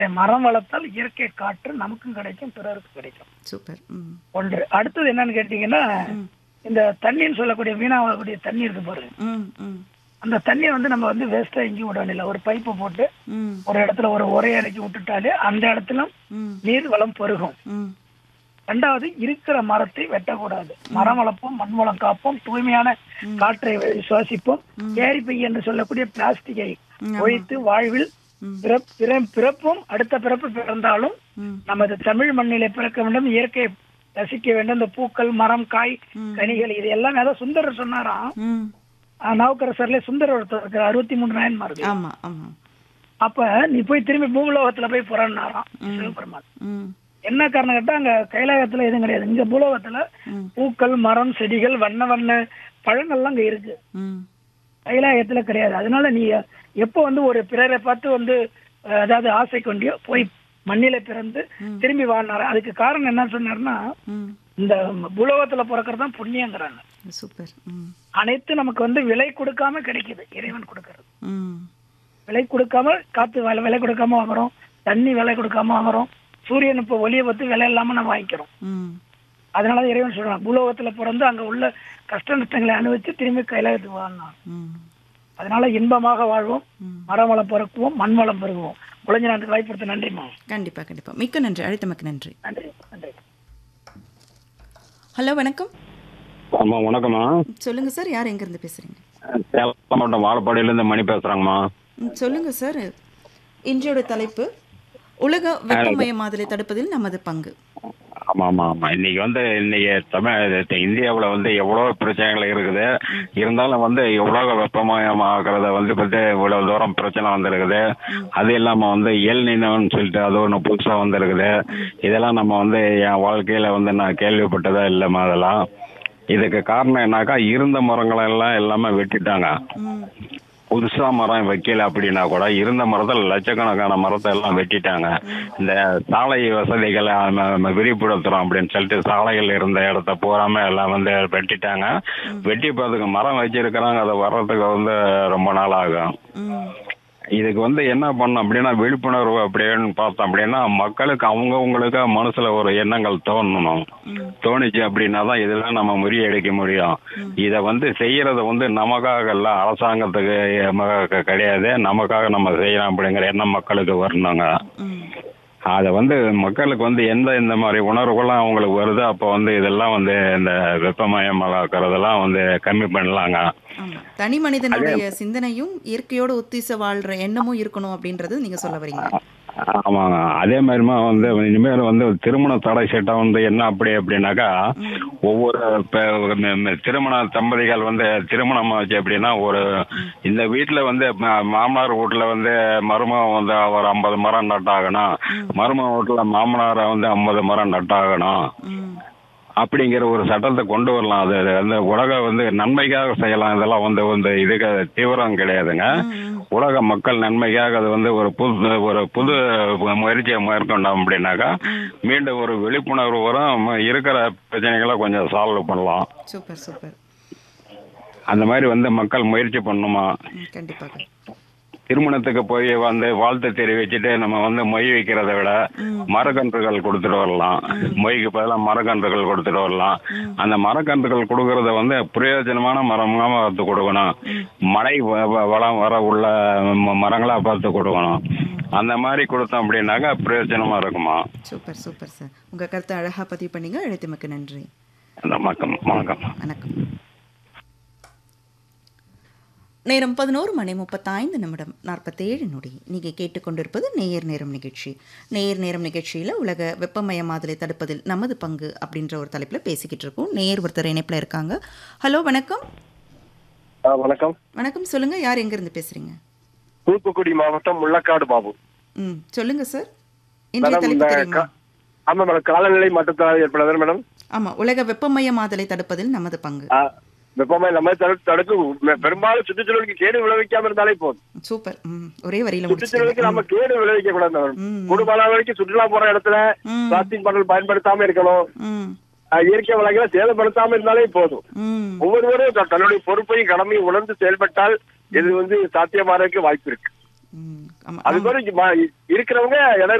மரம் வளர்த்தால் இயற்கை காற்று நமக்கும் கிடைக்கும் பிறருக்கும் கிடைக்கும் சூப்பர் ம் ஒன்று அடுத்தது என்னன்னு கேட்டீங்கன்னா இந்த தண்ணின்னு சொல்லக்கூடிய வீணாகக்கூடிய தண்ணி இருக்கு பாருங்க ம் ம் அந்த தண்ணியை வந்து நம்ம வந்து வேஸ்டா எங்கேயும் விட வேண்டியதில்லை ஒரு பைப்பை போட்டு ம் ஒரு இடத்துல ஒரு ஒரே இறக்கி விட்டுட்டாலே அந்த இடத்துல ம் நீர் வளம் பெருகும் ம் ரெண்டாவது இருக்கிற மரத்தை வெட்டக்கூடாது மரம் வளர்ப்போம் மண் வளம் காப்போம் தூய்மையான காற்றை சுவாசிப்போம் கேரி பை என்று சொல்லக்கூடிய பிளாஸ்டிக்கை ஒழித்து வாழ்வில் பிறப்- பிற- பிறப்பும் அடுத்த பிறப்பு பிறந்தாலும் ம். நமது தமிழ் மண்ணிலே பிறக்க வேண்டும் இயற்கை ரசிக்க வேண்டும் இந்த பூக்கள் மரம் காய் கனிகள் இது எல்லாம் ஏதோ சுந்தரர் சொன்னாராம் ம் ஆஹ் நாவுக்கரசர்ல சுந்தரர் ஒருத்தர் இருக்கார் அறுபத்தி மூணு நாயன்மார்கள் ஆமா ஆமா அப்ப நீ போய் திரும்பி பூலோகத்துல போய் புறன்னாராம் சிவபெருமான் ம் என்ன காரணம் கேட்டா அங்க கைலாயத்துல எதுவும் கிடையாது இங்க பூலோகத்துல ம். பூக்கள் மரம் செடிகள் வண்ண வண்ண பழங்கள்லாம் அங்க இருக்கு ம் கைலாயத்துல கிடையாது அதனால நீ எப்போ வந்து ஒரு பிறரை பார்த்து வந்து அஹ், அதாவது ஆசை கொண்டியோ போய் மண்ணில பிறந்து திரும்பி வாழ்னாரு அதுக்கு காரணம் என்ன சொன்னாருன்னா ம் இந்த பூலோகத்துல பிறக்கிறது தான் புண்ணியங்கிறாங்க சூப்பர் ம் அனைத்து நமக்கு வந்து விலை கொடுக்காம கிடைக்குது இறைவன் கொடுக்கறது ம் விலை கொடுக்காம காத்து விலை விலை கொடுக்காம வாங்குறோம் தண்ணி விலை கொடுக்காம வாங்குறோம் சூரியன் இப்போ ஒளியை பத்தி விலை இல்லாம நம்ம வாங்கிக்கிறோம் ம் அதனால இறைவன் சொல்றான் பூலோகத்துல பிறந்து அங்க உள்ள கஷ்ட நஷ்டங்களை அனுபவிச்சு திரும்பி கைலாயத்துக்கு வாழ்னான் ம் அதனால இன்பமாக வாழ்வோம் ம். மரம் வளம் பிறக்குவோம் மண் வளம் பெருகுவோம் குழந்தை நாட்டுக்கு வாய்ப்பு நன்றிம்மா கண்டிப்பா கண்டிப்பா மிக்க நன்றி அழைத்தமக்கு நன்றி நன்றி நன்றி ஹலோ வணக்கம் அம்மா வணக்கம்மா சொல்லுங்க சார் யார் எங்க இருந்து பேசுறீங்க சேலம் மாவட்டம் வாழப்பாடியிலேருந்து மணி பேசுகிறேங்கம்மா ம், சொல்லுங்க சார் இன்றையோட தலைப்பு உலக வெப்பமயமாதலை தடுப்பதில் நமது பங்கு ஆமாம் ஆமாம் ஆமாம் இன்னைக்கு வந்து இன்னைக்கு தமிழ் இந்தியாவில் வந்து எவ்வளோ பிரச்சனைகள் இருக்குது இருந்தாலும் வந்து எவ்வளோ வெப்பமயமாகிறத வந்து பற்றி இவ்வளோ தூரம் பிரச்சனை வந்திருக்குது அது இல்லாமல் வந்து எல் நினோன்னு சொல்லிட்டு அது ஒன்று புதுசாக வந்திருக்குது இதெல்லாம் நம்ம வந்து என் வாழ்க்கையில் வந்து நான் கேள்விப்பட்டதே இல்லைம்மா அதெல்லாம் இதுக்கு காரணம் என்னாக்கா இருந்த மரங்களை எல்லாம் எல்லாமே வெட்டிட்டாங்க ம் புதுசா மரம் வைக்கல அப்படின்னா கூட இருந்த மரத்தில் லட்சக்கணக்கான மரத்தை எல்லாம் வெட்டிட்டாங்க இந்த சாலை வசதிகளை ம- ம- விரிவுபடுத்துறோம் அப்படின்னு சொல்லிட்டு சாலைகள் இருந்த இடத்த பூராம எல்லாம் வந்து வெட்டிட்டாங்க வெட்டி பார்த்துக்கு மரம் வச்சிருக்கிறாங்க அதை வர்றதுக்கு வந்து ரொம்ப நாள் ஆகும் ம் இதுக்கு வந்து என்ன பண்ணணும் அப்படின்னா விழிப்புணர்வு அப்படின்னு பார்த்தோம் அப்படின்னா மக்களுக்கு அவங்கவுங்களுக்கு மனசுல ஒரு எண்ணங்கள் தோணணும் தோணுச்சு அப்படின்னா தான் இதெல்லாம் நம்ம முறியடிக்க முடியும் இதை வந்து செய்யறது வந்து நமக்காக இல்லை அரசாங்கத்துக்கு ம- கிடையாது நமக்காக நம்ம செய்யலாம் அப்படிங்கிற எண்ணம் மக்களுக்கு வரணுங்க ம் அதை வந்து மக்களுக்கு வந்து எந்த இந்த மாதிரி உணர்வுகள்லாம் அவங்களுக்கு வருதோ அப்போ வந்து இதெல்லாம் வந்து இந்த வெப்பமயமாக்கிறதெல்லாம் வந்து கம்மி பண்ணலாங்க ஆமா தனி மனிதனுடைய சிந்தனையும் இயற்கையோட ஒத்திச வாழ்ற எண்ணமும் இருக்கணும் அப்படின்றது நீங்க சொல்ல வரீங்க ஆமாங்க அதே மாதிரிமா வந்து இனிமேல் வந்து திருமண தடை சட்டம் வந்து என்ன அப்படி அப்படின்னாக்கா ஒவ்வொரு இப்ப ம- ம- திருமண தம்பதிகள் வந்து திருமணம் ஆச்சு அப்படின்னா ஒரு இந்த வீட்டில் வந்து ம- மாமனார் வீட்டில் வந்து மருமகன் வந்து ஒரு ஐம்பது மரம் நட்டாகணும் மருமகன் வீட்டில் மாமனாரை வந்து ஐம்பது மரம் நட்டாகணும் ம் அப்படிங்கிற ஒரு சட்டத்தை கொண்டு வரலாம் அது வந்து உலக வந்து நன்மைக்காக செய்யலாம் இதெல்லாம் வந்து வந்து இதுக்கு தீவிரம் கிடையாதுங்க உலக மக்கள் நன்மைக்காக அது வந்து ஒரு புது ஒரு புது முயற்சியை மேற்கொண்டோம் அப்படின்னாக்கா மீண்டும் ஒரு விழிப்புணர்வு வரும் இருக்கிற பிரச்சனைகளை கொஞ்சம் சால்வ் பண்ணலாம் சூப்பர் சூப்பர் அந்த மாதிரி வந்து மக்கள் முயற்சி பண்ணணுமா ம், கண்டிப்பாக திருமணத்துக்கு போய் வந்து வாழ்த்து தெரிவிச்சுட்டு நம்ம வந்து மொய் வைக்கிறத விட மரக்கன்றுகள் கொடுத்துட்டு வரலாம் மொய்க்கு பதிலாக மரக்கன்றுகள் கொடுத்துட்டு வரலாம் அந்த மரக்கன்றுகள் கொடுக்கறத வந்து பிரயோஜனமான மரமாக பார்த்து கொடுக்கணும் மழை வ- வ- வளம் வர உள்ள ம- மரங்களா பார்த்து கொடுக்கணும் அந்த மாதிரி கொடுத்தோம் அப்படின்னாக்கா பிரயோஜனமா இருக்குமா சூப்பர் சூப்பர் சார் உங்க கருத்தை அழகா பதிவு பண்ணீங்க அழைத்தமக்கு நன்றி அந்த வணக்கம் வணக்கம் வணக்கம் நேரம் பதினோரு மணி முப்பத்தைந்து நிமிடம் நாற்பத்தேழு நொடி நீங்கள் கேட்டுக்கொண்டிருப்பது நேயர் நேரம் நிகழ்ச்சி நேயர் நேரம் நிகழ்ச்சியில் உலக வெப்பமயமாதலை தடுப்பதில் நமது பங்கு அப்படின்ற ஒரு தலைப்பில் பேசிக்கிட்டு இருக்கோம் நேயர் ஒருத்தர் இணைப்பில் இருக்காங்க ஹலோ வணக்கம் ஆ, வணக்கம் வணக்கம் சொல்லுங்க யார் எங்கேருந்து பேசுறீங்க தூத்துக்குடி மாவட்டம் முள்ளக்காடு பாபு ம் சொல்லுங்க சார் இன்றைய மேடம் இந்த தலைப்பு தெரியுமா கா- ஆமா மேடம் காலநிலை மாற்றத்தால் ஏற்படுது மேடம் ஆமாம் உலக வெப்பமயமாதலை தடுப்பதில் நமது பங்கு ஆ, வெப்பமே நம்ம தடு தடுக்கும் பெ- பெரும்பாலும் சுற்றுச்சூழலுக்கு கேடு விளைவிக்காம இருந்தாலே போதும் சூப்பர் ம் ஒரே வரியில் சுற்றுச்சூழலுக்கு முடிச்சிட்டீங்க நம்ம கேடு விளைவிக்க கூடாது மேடம் ம். குடும்பம் வரைக்கும் சுற்றுலா போற இடத்துல ம். பிளாஸ்டிக் பாட்டில் பயன்படுத்தாம இருக்கணும் ம் ஆ, இயற்கை வளங்களை சேதப்படுத்தாம இருந்தாலே போதும் ம் ஒவ்வொருவரும் த- தன்னுடைய பொறுப்பையும் கடமையும் உணர்ந்து செயல்பட்டால் இது வந்து சாத்தியமாறதுக்கு வாய்ப்பு இருக்கு ம் ஆமா அது மாதிரி இருக்கிறவங்க இடம்